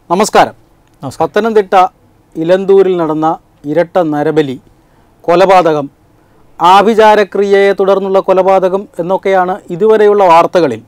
നമസ്കാരം പത്തനംതിട്ട ഇലന്തൂരിൽ നടന്ന ഇരട്ട നരബലി കൊലപാതകം ആഭിചാരക്രിയയെ തുടർന്നുള്ള കൊലപാതകം എന്നൊക്കെയാണ് ഇതുവരെയുള്ള വാർത്തകളിൽ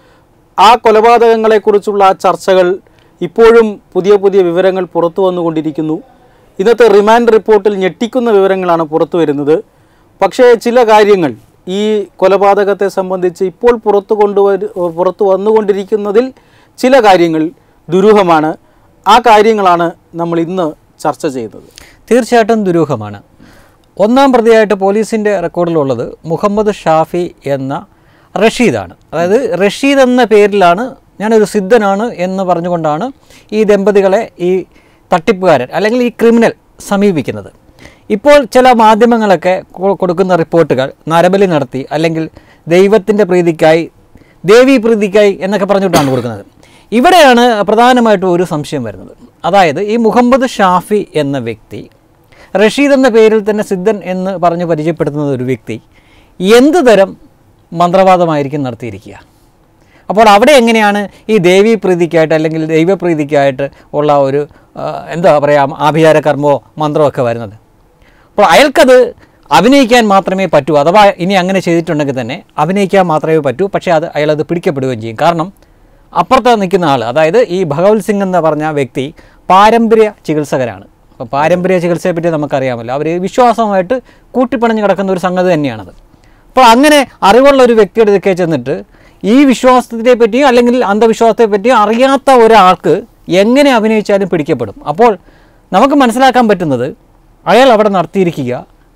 ആ കൊലപാതകങ്ങളെക്കുറിച്ചുള്ള ചർച്ചകൾ ഇപ്പോഴും പുതിയ പുതിയ വിവരങ്ങൾ പുറത്തു വന്നുകൊണ്ടിരിക്കുന്നു ഇന്നത്തെ റിമാൻഡ് റിപ്പോർട്ടിൽ ഞെട്ടിക്കുന്ന വിവരങ്ങളാണ് പുറത്തു വരുന്നത് പക്ഷേ ചില കാര്യങ്ങൾ ഈ കൊലപാതകത്തെ സംബന്ധിച്ച് ഇപ്പോൾ പുറത്തു കൊണ്ടുവരു പുറത്തു വന്നുകൊണ്ടിരിക്കുന്നതിൽ ചില കാര്യങ്ങൾ ദുരൂഹമാണ് ആ കാര്യങ്ങളാണ് നമ്മൾ ഇന്ന് ചർച്ച ചെയ്യുന്നത് തീർച്ചയായിട്ടും ദുരൂഹമാണ് ഒന്നാം പ്രതിയായിട്ട് പോലീസിൻ്റെ റെക്കോർഡിലുള്ളത് മുഹമ്മദ് ഷാഫി എന്ന റഷീദാണ് അതായത് റഷീദ് എന്ന പേരിലാണ് ഞാനൊരു സിദ്ധനാണ് എന്ന് പറഞ്ഞുകൊണ്ടാണ് ഈ ദമ്പതികളെ ഈ തട്ടിപ്പുകാരൻ അല്ലെങ്കിൽ ഈ ക്രിമിനൽ സമീപിക്കുന്നത് ഇപ്പോൾ ചില മാധ്യമങ്ങളൊക്കെ കൊ- കൊടുക്കുന്ന റിപ്പോർട്ടുകൾ നരബലി നടത്തി അല്ലെങ്കിൽ ദൈവത്തിൻ്റെ പ്രീതിക്കായി ദേവി പ്രീതിക്കായി എന്നൊക്കെ പറഞ്ഞിട്ടാണ് കൊടുക്കുന്നത് ഇവിടെയാണ് പ്രധാനമായിട്ടും ഒരു സംശയം വരുന്നത് അതായത് ഈ മുഹമ്മദ് ഷാഫി എന്ന വ്യക്തി റഷീദ് എന്ന പേരിൽ തന്നെ സിദ്ധൻ എന്ന് പറഞ്ഞ് പരിചയപ്പെടുത്തുന്ന ഒരു വ്യക്തി എന്ത് തരം മന്ത്രവാദമായിരിക്കും നടത്തിയിരിക്കുക അപ്പോൾ അവിടെ എങ്ങനെയാണ് ഈ ദേവീ പ്രീതിക്കായിട്ട് അല്ലെങ്കിൽ ദൈവപ്രീതിക്കായിട്ട് ഉള്ള ഒരു ആ, എന്താ പറയുക ആഭിചാര കർമ്മമോ മന്ത്രമോ ഒക്കെ വരുന്നത് അപ്പോൾ അയാൾക്കത് അഭിനയിക്കാൻ മാത്രമേ പറ്റൂ അഥവാ ഇനി അങ്ങനെ ചെയ്തിട്ടുണ്ടെങ്കിൽ തന്നെ അഭിനയിക്കാൻ മാത്രമേ പറ്റൂ പക്ഷേ അത് അയാളത് പിടിക്കപ്പെടുകയും ചെയ്യും കാരണം അപ്പുറത്ത് നിൽക്കുന്ന ആൾ അതായത് ഈ ഭഗവത് സിംഗ് എന്ന് പറഞ്ഞ വ്യക്തി പാരമ്പര്യ ചികിത്സകരാണ് അപ്പോൾ പാരമ്പര്യ ചികിത്സയെ പറ്റി നമുക്കറിയാമല്ലോ അവർ വിശ്വാസമായിട്ട് കൂട്ടിപ്പണഞ്ഞ് കിടക്കുന്ന ഒരു സംഗതി തന്നെയാണത് അപ്പോൾ അങ്ങനെ അറിവുള്ള ഒരു വ്യക്തിയുടെ അടുക്കെ ചെന്നിട്ട് ഈ വിശ്വാസത്തെ പറ്റിയോ അല്ലെങ്കിൽ അന്ധവിശ്വാസത്തെ പറ്റിയോ അറിയാത്ത ഒരാൾക്ക് എങ്ങനെ അഭിനയിച്ചാലും പിടിക്കപ്പെടും അപ്പോൾ നമുക്ക് മനസ്സിലാക്കാൻ പറ്റുന്നത് അയാൾ അവിടെ നടത്തിയിരിക്കുക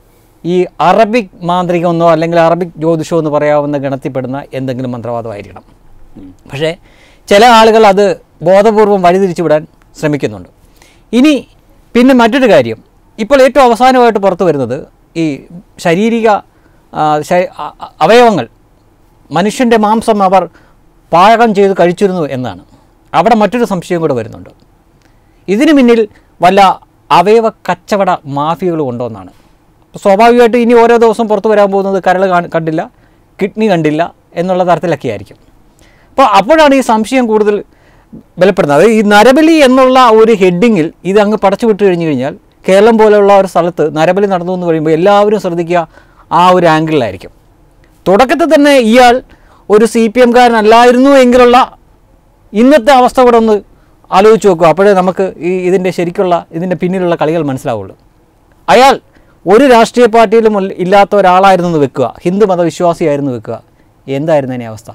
ഈ അറബിക് മാന്ത്രികമെന്നോ അല്ലെങ്കിൽ അറബിക് ജ്യോതിഷമോ എന്ന് പറയാവുന്ന ഗണത്തിൽപ്പെടുന്ന എന്തെങ്കിലും മന്ത്രവാദമായിരിക്കണം പക്ഷേ ചില ആളുകൾ അത് ബോധപൂർവം വഴിതിരിച്ചു വിടാൻ ശ്രമിക്കുന്നുണ്ട് ഇനി പിന്നെ മറ്റൊരു കാര്യം ഇപ്പോൾ ഏറ്റവും അവസാനമായിട്ട് പുറത്തു വരുന്നത് ഈ ശാരീരിക ആ, ശ- അ- അ- അവയവങ്ങൾ മനുഷ്യൻ്റെ മാംസം അവർ പാകം ചെയ്ത് കഴിച്ചിരുന്നു എന്നാണ് അവിടെ മറ്റൊരു സംശയം കൂടെ വരുന്നുണ്ട് ഇതിനു പിന്നിൽ വല്ല അവയവ കച്ചവട മാഫിയകളും ഉണ്ടോ എന്നാണ് അപ്പോൾ സ്വാഭാവികമായിട്ട് ഇനി ഓരോ ദിവസം പുറത്തു വരാൻ പോകുന്നത് കരൾ കാണ- കണ്ടില്ല കിഡ്നി കണ്ടില്ല എന്നുള്ള തരത്തിലൊക്കെ ആയിരിക്കും അപ്പോൾ അപ്പോഴാണ് ഈ സംശയം കൂടുതൽ ബലപ്പെടുന്നത് അത് ഈ നരബലി എന്നുള്ള ഒരു ഹെഡിങ്ങിൽ ഇത് അങ്ങ് പടച്ചു വിട്ട് കഴിഞ്ഞു കഴിഞ്ഞാൽ കേരളം പോലെയുള്ള ഒരു സ്ഥലത്ത് നരബലി നടന്നു എന്ന് പറയുമ്പോൾ എല്ലാവരും ശ്രദ്ധിക്കുക ആ ഒരു ആംഗിളിലായിരിക്കും തുടക്കത്തിൽ തന്നെ ഇയാൾ ഒരു സി പി എംകാരനല്ലായിരുന്നു എങ്കിലുള്ള ഇന്നത്തെ അവസ്ഥ കൂടെ ഒന്ന് ആലോചിച്ച് നോക്കുക അപ്പോഴേ നമുക്ക് ഈ ഇതിൻ്റെ ശരിക്കുള്ള ഇതിൻ്റെ പിന്നിലുള്ള കളികൾ മനസ്സിലാവുള്ളൂ അയാൾ ഒരു രാഷ്ട്രീയ പാർട്ടിയിലും ഉള്ള- ഇല്ലാത്ത ഒരാളായിരുന്നു എന്ന് വെക്കുക ഹിന്ദു മതവിശ്വാസിയായിരുന്നു വെക്കുക എന്തായിരുന്നു അതിനെ അവസ്ഥ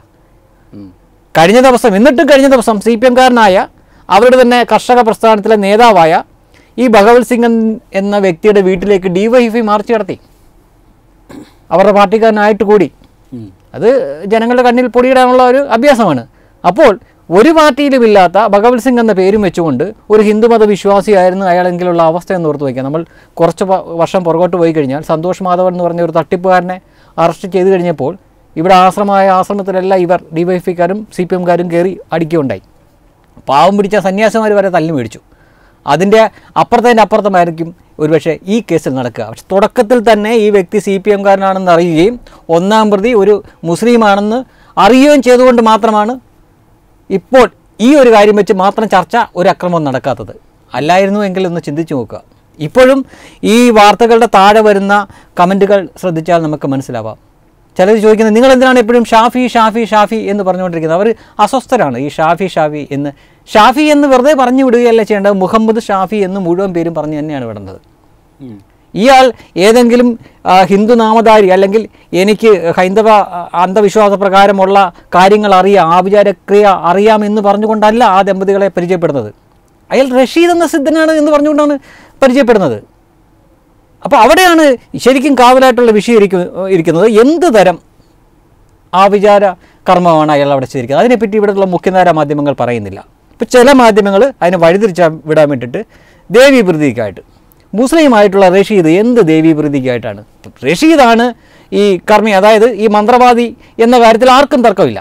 കഴിഞ്ഞ ദിവസം എന്നിട്ടും കഴിഞ്ഞ ദിവസം സി പി എംകാരനായ അവരുടെ തന്നെ കർഷക പ്രസ്ഥാനത്തിലെ നേതാവായ ഈ ഭഗവത് സിംഗ് എൻ- എന്ന വ്യക്തിയുടെ വീട്ടിലേക്ക് ഡിവൈഎഫ്ഐ മാർച്ച് നടത്തി അവരുടെ പാർട്ടിക്കാരനായിട്ട് കൂടി അത് ജനങ്ങളുടെ കണ്ണിൽ പൊടിയിടാനുള്ള ഒരു അഭ്യാസമാണ് അപ്പോൾ ഒരു പാർട്ടിയിലും ഇല്ലാത്ത ഭഗവത് സിംഗ് എന്ന പേരും വെച്ചുകൊണ്ട് ഒരു ഹിന്ദുമത വിശ്വാസിയായിരുന്നു അയാളെങ്കിലുള്ള അവസ്ഥ എന്ന് ഓർത്ത് വയ്ക്കാം നമ്മൾ കുറച്ച് വ- വർഷം പുറകോട്ട് പോയി കഴിഞ്ഞാൽ സന്തോഷ് മാധവൻ എന്ന് പറഞ്ഞ ഒരു തട്ടിപ്പുകാരനെ അറസ്റ്റ് ചെയ്ത് കഴിഞ്ഞപ്പോൾ ഇവിടെ ആശ്രമമായ ആശ്രമത്തിലെല്ലാം ഇവർ ഡിവൈഎഫ്ഐക്കാരും സി പി എംകാരും കയറി അടിക്കുകയുണ്ടായി പാവം പിടിച്ച സന്യാസിമാർ വരെ തല്ലി മേടിച്ചു അതിൻ്റെ അപ്പുറത്തതിൻ്റെ അപ്പുറത്തുമായിരിക്കും ഒരുപക്ഷെ ഈ കേസിൽ നടക്കുക പക്ഷെ തുടക്കത്തിൽ തന്നെ ഈ വ്യക്തി സി പി എംകാരനാണെന്ന് അറിയുകയും ഒന്നാം പ്രതി ഒരു മുസ്ലിമാണെന്ന് അറിയുകയും ചെയ്തുകൊണ്ട് മാത്രമാണ് ഇപ്പോൾ ഈ ഒരു കാര്യം വെച്ച് മാത്രം ചർച്ച ഒരു അക്രമം നടക്കാത്തത് അല്ലായിരുന്നു എങ്കിൽ ഒന്ന് ചിന്തിച്ചു നോക്കുക ഇപ്പോഴും ഈ വാർത്തകളുടെ താഴെ വരുന്ന കമൻറ്റുകൾ ശ്രദ്ധിച്ചാൽ നമുക്ക് മനസ്സിലാവാം ചിലർ ചോദിക്കുന്നത് നിങ്ങൾ എന്തിനാണ് എപ്പോഴും ഷാഫി ഷാഫി ഷാഫി എന്ന് പറഞ്ഞുകൊണ്ടിരിക്കുന്നത് അവർ അസ്വസ്ഥരാണ് ഈ ഷാഫി ഷാഫി എന്ന് ഷാഫി എന്ന് വെറുതെ പറഞ്ഞു വിടുകയല്ല ചെയ്യേണ്ടത് മുഹമ്മദ് ഷാഫി എന്ന് മുഴുവൻ പേരും പറഞ്ഞു തന്നെയാണ് വിടേണ്ടത് ഇയാൾ ഏതെങ്കിലും ആ, ഹിന്ദു നാമധാരി അല്ലെങ്കിൽ എനിക്ക് ഹൈന്ദവ ആ, അന്ധവിശ്വാസ പ്രകാരമുള്ള കാര്യങ്ങൾ അറിയാം ആഭിചാരക്രിയ അറിയാമെന്ന് പറഞ്ഞുകൊണ്ടല്ല ആ ദമ്പതികളെ പരിചയപ്പെടുന്നത് അയാൾ റഷീദ് എന്ന സിദ്ധനാണ് എന്ന് പറഞ്ഞുകൊണ്ടാണ് പരിചയപ്പെടുന്നത് അപ്പോൾ അവിടെയാണ് ശരിക്കും കാവലായിട്ടുള്ള വിഷയം ഇരിക്കു ഇരിക്കുന്നത് എന്ത് തരം ആവിചാര കർമ്മമാണ് അയാൾ അവിടെ ചെയ്തിരിക്കുന്നത് അതിനെപ്പറ്റി ഇവിടെയുള്ള മുഖ്യധാര മാധ്യമങ്ങൾ പറയുന്നില്ല ഇപ്പോൾ ചില മാധ്യമങ്ങൾ അതിനെ വഴിതിരിച്ചാൽ വിടാൻ വേണ്ടിയിട്ട് ദേവി പ്രതീകായിട്ട് മുസ്ലിമായിട്ടുള്ള റഷീദ് എന്ത് ദേവി പ്രതീകായിട്ടാണ് റഷീദാണ് ഈ കർമ്മി അതായത് ഈ മന്ത്രവാദി എന്ന കാര്യത്തിൽ ആർക്കും തർക്കമില്ല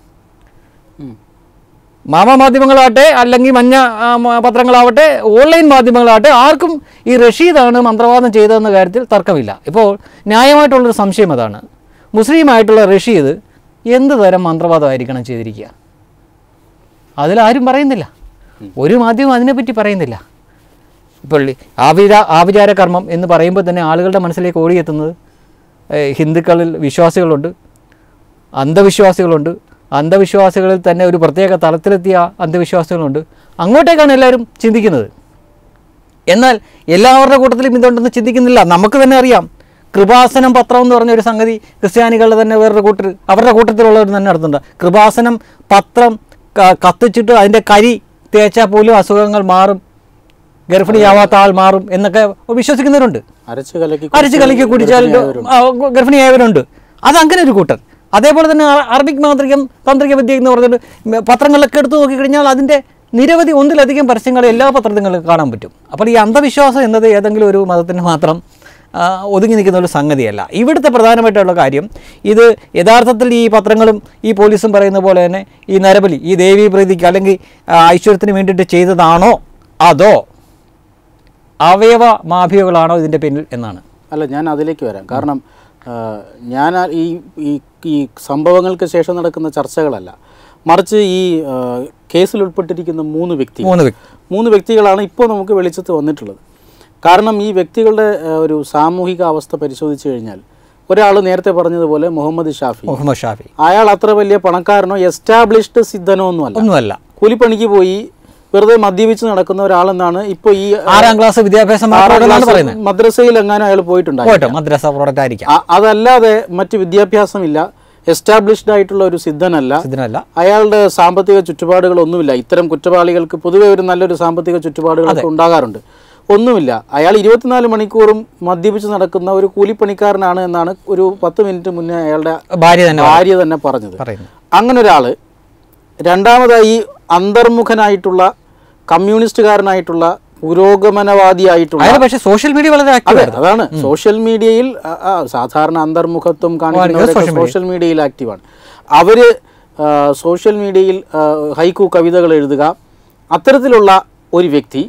മാമ മാധ്യമങ്ങളാവട്ടെ അല്ലെങ്കിൽ മഞ്ഞ ആ, മ- പത്രങ്ങളാവട്ടെ ഓൺലൈൻ മാധ്യമങ്ങളാവട്ടെ ആർക്കും ഈ റഷീദാണ് മന്ത്രവാദം ചെയ്തതെന്ന കാര്യത്തിൽ തർക്കമില്ല ഇപ്പോൾ ന്യായമായിട്ടുള്ളൊരു സംശയം അതാണ് മുസ്ലിമായിട്ടുള്ള റഷീദ് എന്ത് തരം മന്ത്രവാദമായിരിക്കണം ചെയ്തിരിക്കുക അതിലാരും പറയുന്നില്ല ഒരു മാധ്യമം അതിനെപ്പറ്റി പറയുന്നില്ല ഇപ്പോൾ ഈ ആവിര ആഭിചാര കർമ്മം എന്ന് പറയുമ്പോൾ തന്നെ ആളുകളുടെ മനസ്സിലേക്ക് ഓടിയെത്തുന്നത് ഏഹ്, ഹിന്ദുക്കളിൽ വിശ്വാസികളുണ്ട് അന്ധവിശ്വാസികളുണ്ട് അന്ധവിശ്വാസികളിൽ തന്നെ ഒരു പ്രത്യേക തലത്തിലെത്തിയ അന്ധവിശ്വാസികളുണ്ട് അങ്ങോട്ടേക്കാണ് എല്ലാവരും ചിന്തിക്കുന്നത് എന്നാൽ എല്ലാവരുടെ കൂട്ടത്തിലും ഇതുണ്ടെന്ന് ചിന്തിക്കുന്നില്ല നമുക്ക് തന്നെ അറിയാം കൃപാസനം പത്രം എന്ന് പറഞ്ഞ ഒരു സംഗതി ക്രിസ്ത്യാനികളുടെ തന്നെ വേറൊരു കൂട്ടർ അവരുടെ കൂട്ടത്തിലുള്ളവർ തന്നെ നടത്തുന്നുണ്ട് കൃപാസനം പത്രം ക- കത്തിച്ചിട്ട് അതിൻ്റെ കരി തേച്ചാൽ പോലും അസുഖങ്ങൾ മാറും ഗർഭിണിയാവാത്ത ആൾ മാറും എന്നൊക്കെ വിശ്വസിക്കുന്നവരുണ്ട് അരച്ച് കലക്കി അരച്ച് കലക്കി കുടിച്ചാൽ ആ, ഗർഭിണിയായവരുണ്ട് അത് അങ്ങനെ ഒരു കൂട്ടർ അതേപോലെ തന്നെ അ- അറബിക് മാന്ത്രികം താന്ത്രിക വിദ്യ എന്ന് പറഞ്ഞിട്ട് മ- പത്രങ്ങളിലൊക്കെ എടുത്തു നോക്കിക്കഴിഞ്ഞാൽ അതിൻ്റെ നിരവധി ഒന്നിലധികം പരസ്യങ്ങൾ എല്ലാ പത്രങ്ങളിലും കാണാൻ പറ്റും അപ്പോൾ ഈ അന്ധവിശ്വാസം എന്നത് ഏതെങ്കിലും ഒരു മതത്തിന് മാത്രം ആ, ഒതുങ്ങി നിൽക്കുന്ന ഒരു സംഗതിയല്ല ഇവിടുത്തെ പ്രധാനമായിട്ടുള്ള കാര്യം ഇത് യഥാർത്ഥത്തിൽ ഈ പത്രങ്ങളും ഈ പോലീസും പറയുന്ന പോലെ തന്നെ ഈ നരബലി ഈ ദേവീ പ്രീതിക്ക് അല്ലെങ്കിൽ ആ, ഐശ്വര്യത്തിന് വേണ്ടിയിട്ട് ചെയ്തതാണോ അതോ അവയവ മാഫിയകളാണോ ഇതിൻ്റെ പിന്നിൽ എന്നാണ് അല്ല ഞാൻ അതിലേക്ക് വരാം കാരണം ആ, ഞാൻ ആ- ഈ ഈ ഈ സംഭവങ്ങൾക്ക് ശേഷം നടക്കുന്ന ചർച്ചകളല്ല മറിച്ച് ഈ ആ, കേസിൽ ഉൾപ്പെട്ടിരിക്കുന്ന മൂന്ന് വ്യക്തി മൂന്ന് വ്യക്തി മൂന്ന് വ്യക്തികളാണ് ഇപ്പോൾ നമുക്ക് വെളിച്ചത്ത് വന്നിട്ടുള്ളത് കാരണം ഈ വ്യക്തികളുടെ ആ, ഒരു സാമൂഹിക അവസ്ഥ പരിശോധിച്ച് കഴിഞ്ഞാൽ ഒരാൾ നേരത്തെ പറഞ്ഞതുപോലെ മുഹമ്മദ് ഷാഫി മുഹമ്മദ് ഷാഫി അയാൾ അത്ര വലിയ പണക്കാരനോ എസ്റ്റാബ്ലിഷ്ഡ് സിദ്ധനോ ഒന്നുമല്ല ഒന്നുമല്ല കൂലിപ്പണിക്ക് പോയി വെറുതെ മദ്യപിച്ച് നടക്കുന്ന ഒരാളെന്നാണ് ഇപ്പോൾ ഈ ആറാം ക്ലാസ് വിദ്യാഭ്യാസം ആറാം മാത്രമാണ് ക്ലാസ് പറയുന്നത് മദ്രസയിൽ എങ്ങാനും അയാൾ പോയിട്ടുണ്ടായി പോട്ടോ മദ്രസ പ്രോഡക്റ്റ് ആയിരിക്കാം അ- അതല്ലാതെ മറ്റ് വിദ്യാഭ്യാസമില്ല എസ്റ്റാബ്ലിഷ്ഡ് ആയിട്ടുള്ള ഒരു സിദ്ധനല്ല ഇതിനല്ല അയാളുടെ സാമ്പത്തിക ചുറ്റുപാടുകളൊന്നുമില്ല ഇത്തരം കുറ്റവാളികൾക്ക് പൊതുവെ ഒരു നല്ലൊരു സാമ്പത്തിക ചുറ്റുപാടുകളൊക്കെ ഉണ്ടാകാറുണ്ട് ഒന്നുമില്ല അയാൾ ഇരുപത്തിനാല് മണിക്കൂറും മദ്യപിച്ച് നടക്കുന്ന ഒരു കൂലിപ്പണിക്കാരനാണ് എന്നാണ് ഒരു പത്ത് മിനിറ്റ് മുന്നേ അയാളുടെ ഭാര്യ തന്നെ ഭാര്യ തന്നെ പറഞ്ഞത് പറയുന്നു അങ്ങനെ ഒരാൾ രണ്ടാമതായി അന്തർമുഖനായിട്ടുള്ള കമ്മ്യൂണിസ്റ്റുകാരനായിട്ടുള്ള പുരോഗമനവാദിയായിട്ടുള്ള അയാൾ പക്ഷേ സോഷ്യൽ മീഡിയ വളരെ അതെ ആക്റ്റീവ് അതാണ് സോഷ്യൽ മീഡിയയിൽ ആ, ആ, സാധാരണ അന്തർമുഖത്വം കാണിക്കുന്നവരൊക്കെ സോഷ്യൽ മീഡിയയിൽ ആക്റ്റീവാണ് അവര് ആ, സോഷ്യൽ മീഡിയയിൽ ആ, ഹൈക്കു കവിതകൾ എഴുതുക അത്തരത്തിലുള്ള ഒരു വ്യക്തി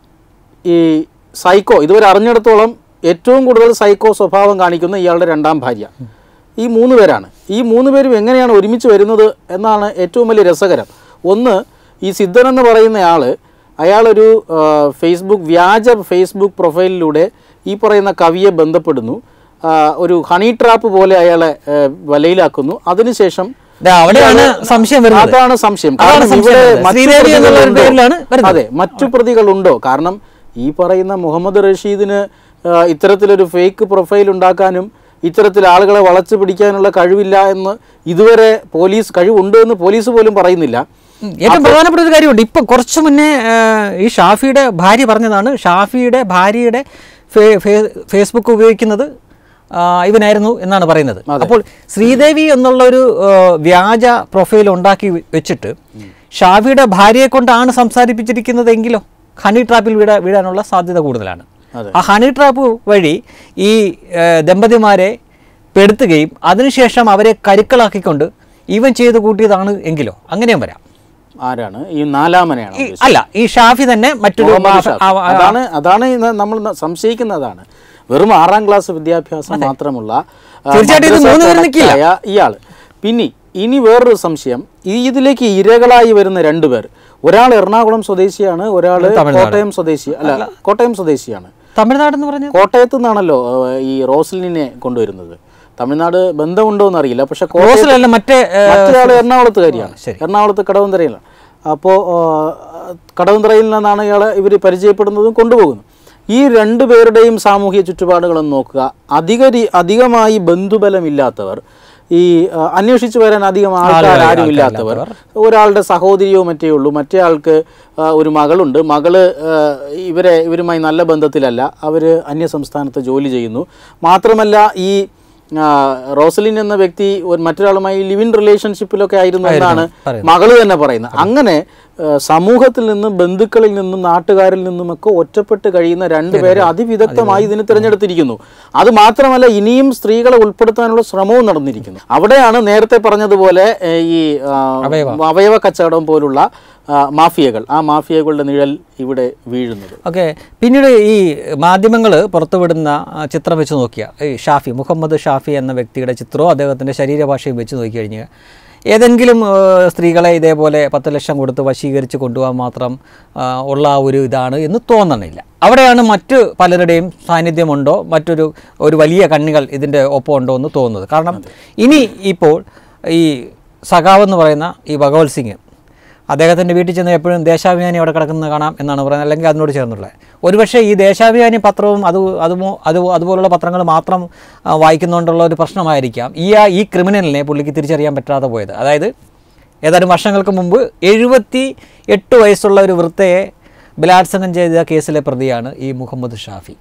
ഈ സൈക്കോ ഇതുവരെ അറിഞ്ഞിടത്തോളം ഏറ്റവും കൂടുതൽ സൈക്കോ സ്വഭാവം കാണിക്കുന്ന ഇയാളുടെ രണ്ടാം ഭാര്യ ഈ മൂന്ന് പേരാണ് ഈ മൂന്ന് പേരും എങ്ങനെയാണ് ഒരുമിച്ച് വരുന്നത് എന്നാണ് ഏറ്റവും വലിയ രസകരം ഒന്ന് ഈ സിദ്ധൻ എന്ന് പറയുന്ന ആൾ അയാളൊരു ആ, ഫേസ്ബുക്ക് വ്യാജ ഫേസ്ബുക്ക് പ്രൊഫൈലിലൂടെ ഈ പറയുന്ന കവിയെ ബന്ധപ്പെടുന്നു ആ, ഒരു ഹണി ട്രാപ്പ് പോലെ അയാളെ ആ, വലയിലാക്കുന്നു അതിനുശേഷം ദാ അവിടെയാണ് സംശയം വരുന്നത് അതാണ് സംശയം അതാണ് കാരണം സംശയം ഇവിടെ വരുന്നത്. മറ്റു ശ്രീദേവി എന്നുള്ള ഒരു പ്രതികളുണ്ടോ? പേരിലാണ് വരുന്നത്. അതെ മറ്റു പ്രതികളുണ്ടോ കാരണം ഈ പറയുന്ന മുഹമ്മദ് റഷീദിന് ആ, ഇത്തരത്തിലൊരു ഫേക്ക് പ്രൊഫൈൽ ഉണ്ടാക്കാനും ഇത്തരത്തിൽ ആളുകളെ വളച്ചു പിടിക്കാനുള്ള കഴിവില്ല എന്ന് ഇതുവരെ പോലീസ് കഴിവുണ്ട് എന്ന് പോലീസ് പോലും പറയുന്നില്ല ഉം, ഏറ്റവും പ്രധാനപ്പെട്ട ഒരു കാര്യമുണ്ട് ഇപ്പം കുറച്ച് മുന്നേ ആ, ഈ ഷാഫിയുടെ ഭാര്യ പറഞ്ഞതാണ് ഷാഫിയുടെ ഭാര്യയുടെ ഫേ- ഫേ- ഫേസ്ബുക്ക് ഉപയോഗിക്കുന്നത് ആ, ഇവനായിരുന്നു എന്നാണ് പറയുന്നത് അപ്പോൾ ശ്രീദേവി എന്നുള്ള ഒരു ആ, വ്യാജ പ്രൊഫൈൽ ഉണ്ടാക്കി വെ- വെച്ചിട്ട് ഷാഫിയുടെ ഭാര്യയെ കൊണ്ടാണ് സംസാരിപ്പിച്ചിരിക്കുന്നതെങ്കിലോ ഹണി ട്രാപ്പിൽ വീഴ വീഴാനുള്ള സാധ്യത കൂടുതലാണ് അതെ. ആ ഹണി ട്രാപ്പ് വഴി ഈ ആ, ദമ്പതിമാരെ പെടുത്തുകയും അതിനുശേഷം അവരെ കരുക്കളാക്കിക്കൊണ്ട് ഇവൻ ചെയ്ത് കൂട്ടിയതാണ് എങ്കിലോ അങ്ങനെയും വരാം ആരാണ് ഈ നാലാമനെയാണ് ഈ- അല്ല ഈ ഷാഫി തന്നെ മറ്റൊരു മുഹമ്മദ് മാഫ- ഷാഫി. ആ- ആ- അതാണ് അതാണ് ഇന്ന് നമ്മൾ ന- സംശയിക്കുന്നതാണ് വെറും ആറാം ക്ലാസ് വിദ്യാഭ്യാസം മാത്രമുള്ള ആ, തീർച്ചയായിട്ടും ഇത് മദ്രസ മൂന്ന് പേരും product നിൽക്കില്ല. ആയ ഇയാള് പിന്നെ ഇനി വേറൊരു സംശയം ഈ ഇതിലേക്ക് ഇരകളായി വരുന്ന രണ്ടുപേർ ഒരാൾ എറണാകുളം സ്വദേശിയാണ് ഒരാൾ തമിഴ്നാട്. കോട്ടയം സ്വദേശി അല്ല കോട്ടയം സ്വദേശിയാണ് തമിഴ്നാട് എന്ന് പറഞ്ഞത് കോട്ടയത്ത് നിന്നാണല്ലോ ആ, ഈ റോസ്ലിനെ കൊണ്ടുവരുന്നത് തമിഴ്നാട് ബന്ധമുണ്ടോ എന്നറിയില്ല പക്ഷെ കോട്ടയം റോസിലല്ല മറ്റേ ഏ, മറ്റൊരാൾ എറണാകുളത്തുകാരിയാണ് ശരി. എറണാകുളത്ത് കടവന്തരയിലാണ് അപ്പോൾ കടവന്തരയിൽ നിന്നാണ് ഇയാളെ ഇവർ പരിചയപ്പെടുന്നതും കൊണ്ടുപോകുന്നത് ഈ രണ്ടു പേരുടെയും സാമൂഹിക ചുറ്റുപാടുകളൊന്ന് നോക്കുക അധിക രീ- അധികമായി ബന്ധുബലമില്ലാത്തവർ ഈ ആ, അന്വേഷിച്ചു വരാൻ അധികം ആൾക്കാർ ആരും ഇല്ലാത്തവർ ഒരാളുടെ സഹോദരിയോ മറ്റേ ഉള്ളൂ മറ്റേ ആൾക്ക് ആ, ഒരു മകളുണ്ട് മകള് ആ, ഇവരെ ഇവരുമായി നല്ല ബന്ധത്തിലല്ല അവർ അന്യസംസ്ഥാനത്ത് ജോലി ചെയ്യുന്നു മാത്രമല്ല ഈ ആ, റോസലിൻ എന്ന വ്യക്തി ഒരു മറ്റൊരാളുമായി ലിവിൻ റിലേഷൻഷിപ്പിലൊക്കെ ആയിരുന്നു എന്നാണ് മകള് തന്നെ പറയുന്നത് അങ്ങനെ ആ, സമൂഹത്തിൽ നിന്നും ബന്ധുക്കളിൽ നിന്നും നാട്ടുകാരിൽ നിന്നുമൊക്കെ ഒറ്റപ്പെട്ട് കഴിയുന്ന രണ്ടുപേരെ അതിവിദഗ്ധമായി ഇതിന് തിരഞ്ഞെടുത്തിരിക്കുന്നു അത് മാത്രമല്ല ഇനിയും സ്ത്രീകളെ ഉൾപ്പെടുത്താനുള്ള ശ്രമവും നടന്നിരിക്കുന്നു അവിടെയാണ് നേരത്തെ പറഞ്ഞതുപോലെ ഏ, ഈ ആ, അവയവ കച്ചവടം പോലുള്ള ആ, മാഫിയകൾ ആ മാഫിയകളുടെ നിഴൽ ഇവിടെ വീഴുന്നത് ഓക്കെ പിന്നീട് ഈ മാധ്യമങ്ങൾ പുറത്തുവിടുന്ന ആ, ചിത്രം വെച്ച് നോക്കിയ ഈ ഷാഫി മുഹമ്മദ് ഷാഫി എന്ന വ്യക്തിയുടെ ചിത്രവും അദ്ദേഹത്തിൻ്റെ ശരീരഭാഷയും വെച്ച് നോക്കി കഴിഞ്ഞാൽ ഏതെങ്കിലും ആ, സ്ത്രീകളെ ഇതേപോലെ പത്ത് ലക്ഷം കൊടുത്ത് വശീകരിച്ച് കൊണ്ടുപോകാൻ മാത്രം ആ, ഉള്ള ഒരു ഇതാണ് എന്ന് തോന്നണില്ല അവിടെയാണ് മറ്റ് പലരുടെയും സാന്നിധ്യമുണ്ടോ മറ്റൊരു ഒരു വലിയ കണ്ണികൾ ഇതിൻ്റെ ഒപ്പം ഉണ്ടോ എന്ന് തോന്നുന്നത് കാരണം ഇനി ഇപ്പോൾ ഈ സഖാവ് എന്ന് പറയുന്ന ഈ ഭഗവത് സിംഗ് അദ്ദേഹത്തിൻ്റെ വീട്ടിൽ ചെന്ന് എപ്പോഴും ദേശാഭിമാനി അവിടെ കിടക്കുന്നത് കാണാം എന്നാണ് പറയുന്നത് അല്ലെങ്കിൽ അതിനോട് ചേർന്നുള്ളത് ഒരുപക്ഷെ ഈ ദേശാഭിമാനി പത്രവും അത് അതുമോ അത് അതുപോലുള്ള പത്രങ്ങൾ മാത്രം ആ, വായിക്കുന്നതുകൊണ്ടുള്ള ഒരു പ്രശ്നമായിരിക്കാം ഈ ആ- ഈ ക്രിമിനലിനെ പുള്ളിക്ക് തിരിച്ചറിയാൻ പറ്റാതെ പോയത് അതായത് ഏതാനും വർഷങ്ങൾക്ക് മുമ്പ് എഴുപത്തി എട്ട് വയസ്സുള്ള ഒരു വൃത്തയെ ബലാത്സംഗം ചെയ്ത കേസിലെ പ്രതിയാണ് ഈ മുഹമ്മദ് ഷാഫി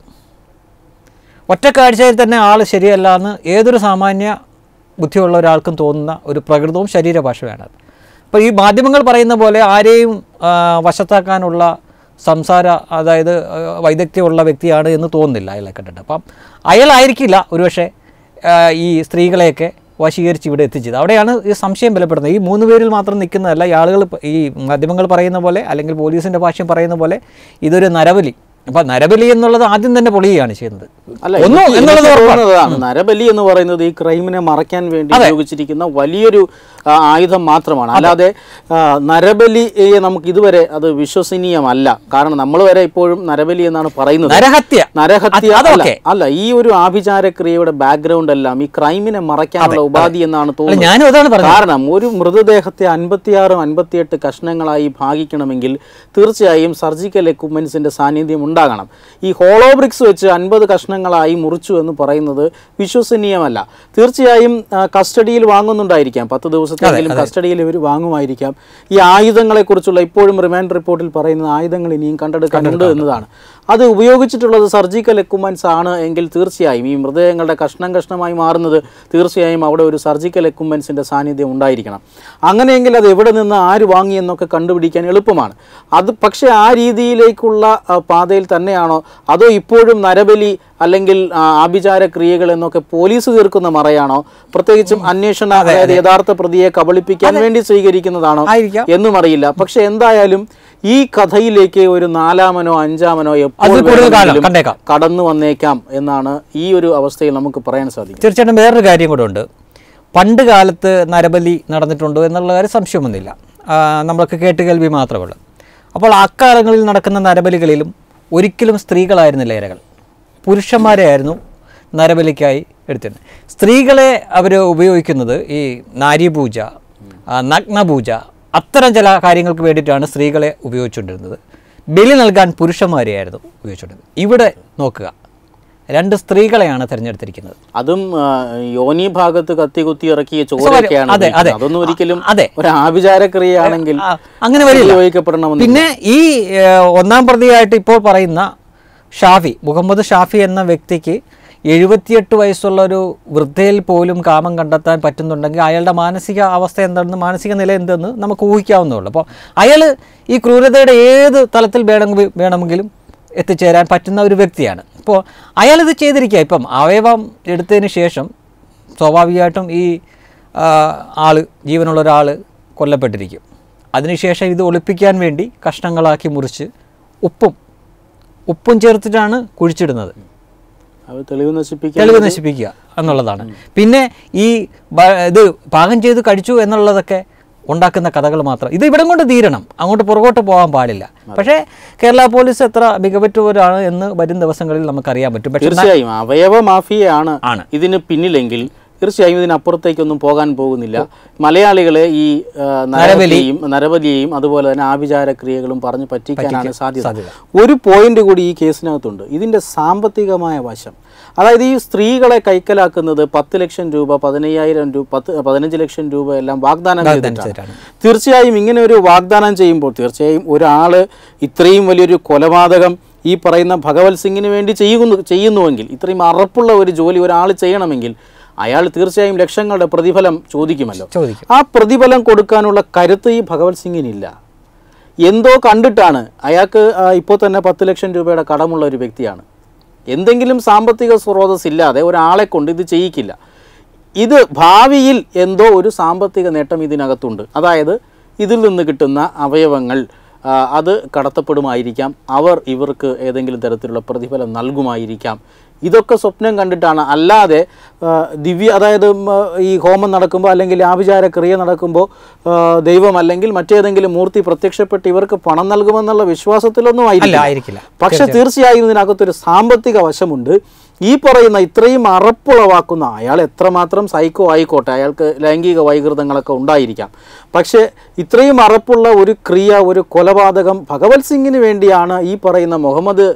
ഒറ്റ കാഴ്ചയിൽ തന്നെ ആൾ ശരിയല്ല എന്ന് ഏതൊരു സാമാന്യ ബുദ്ധിയുള്ള ഒരാൾക്കും തോന്നുന്ന ഒരു പ്രകൃതവും ശരീരഭാഷയാണ് അപ്പോൾ ഈ മാധ്യമങ്ങൾ പറയുന്ന പോലെ ആരെയും ആ, വശത്താക്കാനുള്ള സംസാര അതായത് ആ, വൈദഗ്ധ്യമുള്ള വ്യക്തിയാണ് എന്ന് തോന്നുന്നില്ല അയാളെ കണ്ടിട്ട് അപ്പം അയാളായിരിക്കില്ല ഒരുപക്ഷെ ആ, ഈ സ്ത്രീകളെയൊക്കെ വശീകരിച്ച് ഇവിടെ എത്തിച്ചത് അവിടെയാണ് ഈ സംശയം ബലപ്പെടുന്നത് ഈ മൂന്ന് പേരിൽ മാത്രം നിൽക്കുന്നതല്ല ഈ ആളുകൾ പ- ഈ മാധ്യമങ്ങൾ പറയുന്ന പോലെ അല്ലെങ്കിൽ പോലീസിൻ്റെ ഭാഷ്യം പറയുന്ന പോലെ ഇതൊരു നരബലി അപ്പം നരബലി എന്നുള്ളത് ആദ്യം തന്നെ പൊളിയുകയാണ് ചെയ്യുന്നത് അല്ല ഒന്നു എനിക്ക് എന്നുള്ളത് എനിക്ക് ഉറപ്പാണ്. തോന്നുന്നതാണ് നരബലി എന്ന് പറയുന്നത് ഈ ക്രൈമിനെ മറയ്ക്കാൻ വേണ്ടി ഉപയോഗിച്ചിരിക്കുന്ന വലിയൊരു ആ, ആയുധം മാത്രമാണ് അല്ലാതെ ആ, നരബലിയെ നമുക്ക് ഇതുവരെ അത് വിശ്വസനീയമല്ല കാരണം നമ്മൾ വരെ ഇപ്പോഴും നരബലി എന്നാണ് പറയുന്നത് നരഹത്യ നരഹത്യ അത് അല്ല അതൊക്കെ. അല്ല ഈ ഒരു ആഭിചാരക്രിയയുടെ ബാക്ക്ഗ്രൗണ്ട് എല്ലാം ഈ ക്രൈമിനെ മറയ്ക്കാനുള്ള ഉപാധി എന്നാണ് അല്ല തോന്നുന്നത് ഞാനും അതാണ് പറഞ്ഞത് കാരണം ഒരു മൃതദേഹത്തെ അൻപത്തിയാറും അൻപത്തിയെട്ട് കഷ്ണങ്ങളായി ഭാഗിക്കണമെങ്കിൽ തീർച്ചയായും സർജിക്കൽ എക്യുപ്മെന്റ്സിന്റെ സാന്നിധ്യം ഉണ്ടാകണം ഈ ഹോളോബ്രിക്സ് വെച്ച് അൻപത് കഷ്ണങ്ങളായി മുറിച്ചു എന്ന് പറയുന്നത് വിശ്വസനീയമല്ല തീർച്ചയായും ആ, കസ്റ്റഡിയിൽ വാങ്ങുന്നുണ്ടായിരിക്കാം പത്ത് ദിവസത്തെങ്കിലും കസ്റ്റഡിയിൽ ഇവർ വാങ്ങുമായിരിക്കാം ഈ ആയുധങ്ങളെക്കുറിച്ചുള്ള ഇപ്പോഴും റിമാൻഡ് റിപ്പോർട്ടിൽ പറയുന്ന ആയുധങ്ങൾ ഇനിയും കണ്ടെടുക്കാനുണ്ട് എന്നതാണ് അത് ഉപയോഗിച്ചിട്ടുള്ളത് സർജിക്കൽ എക്യുപ്മെന്റ്സ് ആണ് എങ്കിൽ തീർച്ചയായും ഈ മൃതദേഹങ്ങളുടെ കഷ്ണം കഷ്ണമായി മാറുന്നത് തീർച്ചയായും അവിടെ ഒരു സർജിക്കൽ എക്യുപ്മെന്റ്സിന്റെ സാന്നിധ്യം ഉണ്ടായിരിക്കണം അങ്ങനെയെങ്കിൽ അത് എവിടെ നിന്ന് ആര് വാങ്ങി എന്നൊക്കെ കണ്ടുപിടിക്കാൻ എളുപ്പമാണ് അത് പക്ഷേ ആ രീതിയിലേക്കുള്ള ആ, പാതയിൽ തന്നെയാണോ അതോ ഇപ്പോഴും നരബലി അല്ലെങ്കിൽ ആ, ആഭിചാര ക്രിയകൾ എന്നൊക്കെ പോലീസ് തീർക്കുന്ന മറയാണോ പ്രത്യേകിച്ചും അന്വേഷണ അതായത് യഥാർത്ഥ പ്രതിയെ കബളിപ്പിക്കാൻ വേണ്ടി സ്വീകരിക്കുന്നതാണോ ആയിരിക്കാം എന്നും അറിയില്ല പക്ഷെ എന്തായാലും ഈ കഥയിലേക്ക് ഒരു നാലാമനോ അഞ്ചാമനോ എപ്പോൾ അതിൽ കൂടുതൽ കാലം വേണമെങ്കിലും കണ്ടേക്കാം കടന്നു വന്നേക്കാം എന്നാണ് ഈ ഒരു അവസ്ഥയിൽ നമുക്ക് പറയാൻ സാധിക്കും തീർച്ചയായിട്ടും വേറൊരു കാര്യം കൂടെ ഉണ്ട് പണ്ട് കാലത്ത് നരബലി നടന്നിട്ടുണ്ടോ എന്നുള്ള കാര്യം സംശയമൊന്നുമില്ല ആ, നമ്മളൊക്കെ കേട്ടുകേൾവി മാത്രമേ ഉള്ളൂ അപ്പോൾ അക്കാലങ്ങളിൽ നടക്കുന്ന നരബലികളിലും ഒരിക്കലും സ്ത്രീകളായിരുന്നില്ല ഇരകൾ പുരുഷന്മാരെയായിരുന്നു നരബലിക്കായി എടുത്തിരുന്നത് സ്ത്രീകളെ അവർ ഉപയോഗിക്കുന്നത് ഈ നാരീപൂജ ആ, നഗ്നപൂജ അത്തരം ചില കാര്യങ്ങൾക്ക് വേണ്ടിയിട്ടാണ് സ്ത്രീകളെ ഉപയോഗിച്ചുകൊണ്ടിരുന്നത് ബലി നൽകാൻ പുരുഷന്മാരെയായിരുന്നു ഉപയോഗിച്ചുകൊണ്ടിരുന്നത് ഇവിടെ നോക്കുക രണ്ട് സ്ത്രീകളെയാണ് തിരഞ്ഞെടുത്തിരിക്കുന്നത് അതും ആ, യോനി ഭാഗത്ത് കത്തി കുത്തി ഇറക്കിയ ചോരയൊക്കെയാണ് അതെ, അതെ. ഉപയോഗിക്കുന്നത്. അതൊന്നും ഒരിക്കലും അതെ. ഒരു ആഭിചാരക്രിയയാണെങ്കിൽ ആ, അങ്ങനെ വരില്ല ഉപയോഗിക്കപ്പെടണമെന്ന് പിന്നെ ഈ ഏഹ്, ഒന്നാം പ്രതിയായിട്ട് ഇപ്പോൾ പറയുന്ന ഷാഫി മുഹമ്മദ് ഷാഫി എന്ന വ്യക്തിക്ക് എഴുപത്തിയെട്ട് വയസ്സുള്ള ഒരു വൃദ്ധയിൽ പോലും കാമം കണ്ടെത്താൻ പറ്റുന്നുണ്ടെങ്കിൽ അയാളുടെ മാനസിക അവസ്ഥ എന്താണെന്ന് മാനസിക നില എന്തെന്ന് നമുക്ക് ഊഹിക്കാവുന്നേ ഉള്ളൂ അപ്പോൾ അയാൾ ഈ ക്രൂരതയുടെ ഏത് തലത്തിൽ വേണമെങ്കിൽ വേണമെങ്കിലും എത്തിച്ചേരാൻ പറ്റുന്ന ഒരു വ്യക്തിയാണ് ഇപ്പോൾ അയാളിത് ചെയ്തിരിക്കുക ഇപ്പം അവയവം എടുത്തതിന് ശേഷം സ്വാഭാവികമായിട്ടും ഈ ആ, ആള് ജീവനുള്ള ഒരാൾ കൊല്ലപ്പെട്ടിരിക്കും അതിനുശേഷം ഇത് ഒളിപ്പിക്കാൻ വേണ്ടി കഷ്ണങ്ങളാക്കി മുറിച്ച് ഉപ്പും ഉപ്പും ചേർത്തിട്ടാണ് കുഴിച്ചിടുന്നത് അത് തെളിവ് നശിപ്പിക്കാൻ തെളിവ് നശിപ്പിക്കുക എന്നുള്ളതാണ് പിന്നെ ഈ ബ- ഇത് പാകം ചെയ്ത് കഴിച്ചു എന്നുള്ളതൊക്കെ ഉണ്ടാക്കുന്ന കഥകൾ മാത്രം ഇത് ഇവിടം കൊണ്ട് തീരണം അങ്ങോട്ട് പുറകോട്ട് പോകാൻ പാടില്ല പക്ഷേ കേരള പോലീസ് എത്ര മികവുറ്റവരാണ് എന്ന് വരും ദിവസങ്ങളിൽ നമുക്കറിയാൻ പറ്റും പക്ഷേ തീർച്ചയായും അവയവ മാഫിയയാണ് ആണ്. ഇതിന് പിന്നിലെങ്കിൽ തീർച്ചയായും ഇതിനപ്പുറത്തേക്കൊന്നും പോകാൻ പോകുന്നില്ല മലയാളികളെ ഈ ആ, നരബലിയും നരബലിയെയും അതുപോലെ തന്നെ ആഭിചാര ക്രിയകളും പറഞ്ഞു പറ്റിക്കാനാണ് സാധ്യത സാധ്യത. ഒരു പോയിന്റ് കൂടി ഈ കേസിനകത്തുണ്ട് ഇതിന്റെ സാമ്പത്തികമായ വശം അതായത് ഈ സ്ത്രീകളെ കൈക്കലാക്കുന്നത് പത്ത് ലക്ഷം രൂപ പതിനയ്യായിരം രൂപ പത്ത് പതിനഞ്ച് ലക്ഷം രൂപ എല്ലാം വാഗ്ദാനം ചെയ്തിട്ടാണ് ചെയ്തിട്ടാണ്. തീർച്ചയായും ഇങ്ങനെ ഒരു വാഗ്ദാനം ചെയ്യുമ്പോൾ തീർച്ചയായും ഒരാൾ ഇത്രയും വലിയൊരു കൊലപാതകം ഈ പറയുന്ന ഭഗവത് സിംഗിന് വേണ്ടി ചെയ്യുന്നു ചെയ്യുന്നുവെങ്കിൽ ഇത്രയും അറപ്പുള്ള ഒരു ജോലി ഒരാൾ ചെയ്യണമെങ്കിൽ അയാൾ തീർച്ചയായും ലക്ഷങ്ങളുടെ പ്രതിഫലം ചോദിക്കുമല്ലോ ചോദിക്കും ആ പ്രതിഫലം കൊടുക്കാനുള്ള കരുത്ത് ഈ ഭഗവത് സിംഗിനില്ല എന്തോ കണ്ടിട്ടാണ് അയാൾക്ക് ആ, ഇപ്പോൾ തന്നെ പത്ത് ലക്ഷം രൂപയുടെ കടമുള്ള ഒരു വ്യക്തിയാണ് എന്തെങ്കിലും സാമ്പത്തിക സ്രോതസ് ഇല്ലാതെ ഒരാളെ കൊണ്ട് ഇത് ചെയ്യിക്കില്ല ഇത് ഭാവിയിൽ എന്തോ ഒരു സാമ്പത്തിക നേട്ടം ഇതിനകത്തുണ്ട് അതായത് ഇതിൽ നിന്ന് കിട്ടുന്ന അവയവങ്ങൾ ആ, അത് കടത്തപ്പെടുമായിരിക്കാം അവർ ഇവർക്ക് ഏതെങ്കിലും തരത്തിലുള്ള പ്രതിഫലം നൽകുമായിരിക്കാം ഇതൊക്കെ സ്വപ്നം കണ്ടിട്ടാണ് അല്ലാതെ ആ, ദിവ്യ അതായത് ഉം, ആ, ഈ ഹോമം നടക്കുമ്പോൾ അല്ലെങ്കിൽ ആഭിചാര ക്രിയ നടക്കുമ്പോൾ ആ, ദൈവം അല്ലെങ്കിൽ മറ്റേതെങ്കിലും മൂർത്തി പ്രത്യക്ഷപ്പെട്ട് ഇവർക്ക് പണം നൽകുമെന്നുള്ള വിശ്വാസത്തിലൊന്നും അല്ല ആയിരിക്കില്ല ആയിരിക്കില്ല പക്ഷെ തീർച്ചയായും ഇതിനകത്തൊരു സാമ്പത്തിക വശമുണ്ട് ഈ പറയുന്ന ഇത്രയും അറപ്പുളവാക്കുന്ന അയാൾ എത്രമാത്രം സൈക്കോ ആയിക്കോട്ടെ അയാൾക്ക് ലൈംഗിക വൈകൃതങ്ങളൊക്കെ ഉണ്ടായിരിക്കാം പക്ഷേ ഇത്രയും അറപ്പുള്ള ഒരു ക്രിയ ഒരു കൊലപാതകം ഭഗവത് സിംഗിന് വേണ്ടിയാണ് ഈ പറയുന്ന മുഹമ്മദ്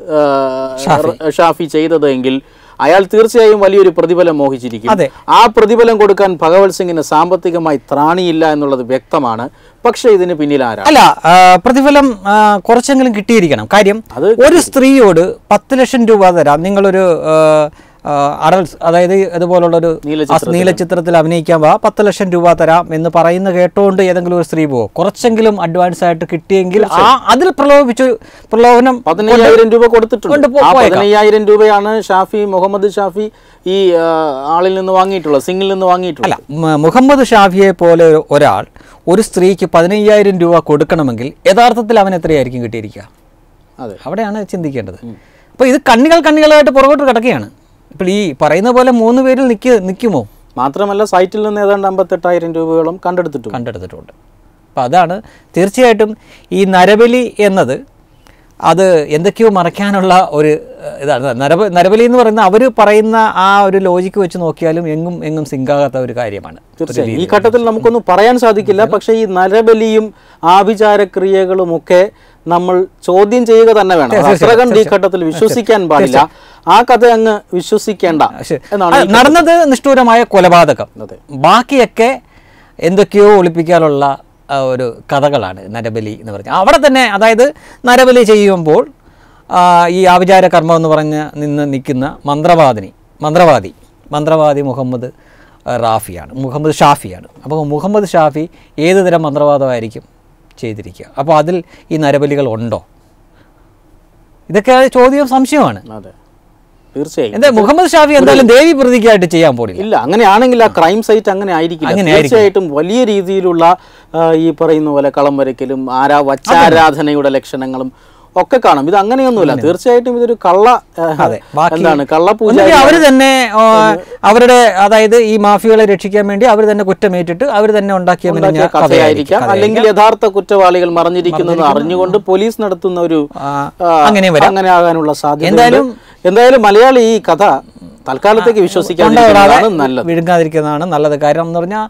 ആ, ഷാഫി ചെയ്തത് എങ്കിൽ അയാൾ തീർച്ചയായും വലിയൊരു പ്രതിഫലം മോഹിച്ചിരിക്കും അതെ. ആ പ്രതിഫലം കൊടുക്കാൻ ഭഗവത് സിംഗിന് സാമ്പത്തികമായി ത്രാണിയില്ല എന്നുള്ളത് വ്യക്തമാണ് പക്ഷേ ഇതിന് പിന്നിൽ ആരാണ് അല്ല ആ, പ്രതിഫലം ആ, കുറച്ചെങ്കിലും കിട്ടിയിരിക്കണം കാര്യം അത് ഒരു സ്ത്രീയോട് പത്ത് ലക്ഷം രൂപ തരാം നിങ്ങളൊരു ആ, ആ, അഡൽസ് അതായത് ഇതുപോലുള്ളൊരു നീലചിത്രത്തിൽ. ആ നീലചിത്രത്തിൽ അഭിനയിക്കാൻ വാ പത്ത് ലക്ഷം രൂപ തരാം എന്ന് പറയുന്ന കേട്ടുകൊണ്ട് ഏതെങ്കിലും ഒരു സ്ത്രീ പോകും കുറച്ചെങ്കിലും അഡ്വാൻസ് ആയിട്ട് കിട്ടിയെങ്കിൽ ആ അതിൽ പ്രലോഭിച്ചു പ്രലോഭനം പതിനയ്യായിരം രൂപ കൊടുത്തിട്ടുണ്ട് കൊണ്ട് പോ- ആ പോയേക്കാം. പതിനയ്യായിരം രൂപയാണ് ഷാഫി മുഹമ്മദ് ഷാഫി ഈ ആ, ആളിൽ നിന്ന് വാങ്ങിയിട്ടുള്ളത് സിംഗിൽ നിന്ന് വാങ്ങിയിട്ടുള്ളത് അല്ല മ- മുഹമ്മദ് ഷാഫിയെ പോലെ ഒരു- ഒരാൾ ഒരു സ്ത്രീക്ക് പതിനയ്യായിരം രൂപ കൊടുക്കണമെങ്കിൽ യഥാർത്ഥത്തിൽ അവൻ എത്രയായിരിക്കും കിട്ടിയിരിക്കുക അതെ അവിടെയാണ് ചിന്തിക്കേണ്ടത് അപ്പോൾ ഇത് കണ്ണികൾ കണ്ണികളായിട്ട് പുറകോട്ട് കിടക്കുകയാണ് ഇപ്പോൾ ഈ പറയുന്ന പോലെ മൂന്ന് പേരിൽ നിൽക്ക് നിൽക്കുമോ മാത്രമല്ല സൈറ്റിൽ നിന്ന് ഏതാണ്ട് അമ്പത്തെട്ടായിരം രൂപയോളം കണ്ടെടുത്തിട്ടുണ്ട് കണ്ടെടുത്തിട്ടുണ്ട് അപ്പോൾ അതാണ് തീർച്ചയായിട്ടും ഈ നരബലി എന്നത് അത് എന്തൊക്കെയോ മറയ്ക്കാനുള്ള ഒരു ഏഹ്, ഇതാണ് നരബ നരബലി എന്ന് പറയുന്ന അവർ പറയുന്ന ആ ഒരു ലോജിക്ക് വെച്ച് നോക്കിയാലും എങ്ങും എങ്ങും സിങ്കാകാത്ത ഒരു കാര്യമാണ് തീർച്ചയായും ഈ ഘട്ടത്തിൽ നമുക്കൊന്നും പറയാൻ സാധിക്കില്ല പക്ഷേ ഈ നരബലിയും ആഭിചാരക്രിയകളും ഒക്കെ നമ്മൾ ചോദ്യം ചെയ്യുക തന്നെ വേണം അത് അത്ര കണ്ട് ഈ ഘട്ടത്തിൽ വിശ്വസിക്കാൻ പാടില്ല ആ കഥ അങ്ങ് വിശ്വസിക്കേണ്ട ശരി. എന്നാണ് ആ, നടന്നത് നിഷ്ഠൂരമായ കൊലപാതകം അതെ. ബാക്കിയൊക്കെ എന്തൊക്കെയോ ഒളിപ്പിക്കാനുള്ള ആ, ഒരു കഥകളാണ് നരബലി എന്ന് പറഞ്ഞാൽ അവിടെ തന്നെ അതായത് നരബലി ചെയ്യുമ്പോൾ ആ, ഈ ആഭിചാര കർമ്മം എന്ന് പറഞ്ഞ് നിന്ന് നിൽക്കുന്ന മന്ത്രവാദിനി മന്ത്രവാദി മന്ത്രവാദി മുഹമ്മദ് ആ, റാഫിയാണ് മുഹമ്മദ് ഷാഫിയാണ് അപ്പോൾ മുഹമ്മദ് ഷാഫി ഏത് തരം മന്ത്രവാദമായിരിക്കും ചെയ്തിരിക്കുക അപ്പോൾ അതിൽ ഈ നരബലികൾ ഉണ്ടോ ഇതൊക്കെ ചോദ്യം സംശയമാണ് അതെ തീർച്ചയായും എന്താ മുഹമ്മദ് ഷാഫി എന്തായാലും ദേവി പ്രതിക്കായിട്ട് ചെയ്യാൻ പോണില്ല ഇല്ല അങ്ങനെയാണെങ്കിൽ ആ ക്രൈം സൈറ്റ് അങ്ങനെ ആയിരിക്കില്ല അങ്ങനെ തീർച്ചയായിട്ടും വലിയ രീതിയിലുള്ള ആ, ഈ പറയുന്ന പോലെ കളം വരയ്ക്കലും ആരാ വച്ചാരാധനയുടെ ലക്ഷണങ്ങളും ഒക്കെ കാണും ഇത് അങ്ങനെയൊന്നുമില്ല തീർച്ചയായിട്ടും ഇതൊരു കള്ള ആ, അതെ ബാക്കി എന്താണ് കള്ളപ്പൂജ ഒന്നുകിൽ അവര് തന്നെ ആ, അവരുടെ അതായത് ഈ മാഫിയകളെ രക്ഷിക്കാൻ വേണ്ടി അവർ തന്നെ കുറ്റമേറ്റിട്ട് അവർ തന്നെ ഉണ്ടാക്കിയ മെനഞ്ഞ ഉണ്ടാക്കിയ കഥയായിരിക്കാം അല്ലെങ്കിൽ യഥാർത്ഥ കുറ്റവാളികൾ മറിഞ്ഞിരിക്കുന്നത് അറിഞ്ഞുകൊണ്ട് പോലീസ് നടത്തുന്ന ഒരു ആ, ആ, അങ്ങനെ വരാം. അങ്ങനെ ആകാനുള്ള സാധ്യത എന്തായാലും- എന്തായാലും മലയാളി ഈ കഥ തൽക്കാലത്തേക്ക് വിശ്വസിക്കാതിരിക്കുന്നതാണ് നല്ലത് വിഴുങ്ങാതിരിക്കുന്നതാണ് നല്ലത് കാര്യം എന്ന് പറഞ്ഞാൽ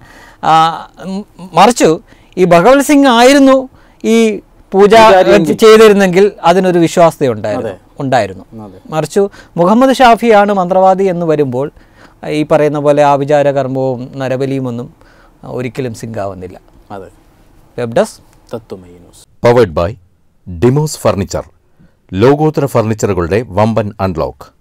മറിച്ചു ഈ ഭഗവത് സിംഗ് ആയിരുന്നു ഈ പൂജ ചെയ്തിരുന്നെങ്കിൽ അതിനൊരു വിശ്വാസത ഉണ്ടായിരുന്നു ഉണ്ടായിരുന്നു അതെ. മറിച്ചു മുഹമ്മദ് ഷാഫിയാണ് മന്ത്രവാദി എന്ന് വരുമ്പോൾ ഈ പറയുന്ന പോലെ ആഭിചാര കർമ്മവും നരബലിയും ഒന്നും ഒരിക്കലും സിങ്കാവുന്നില്ല അതെ web desk Tatwamayi news powered by Demos furniture ലോകോത്തര ഫർണിച്ചറുകളുടെ വമ്പൻ അൺലോക്ക്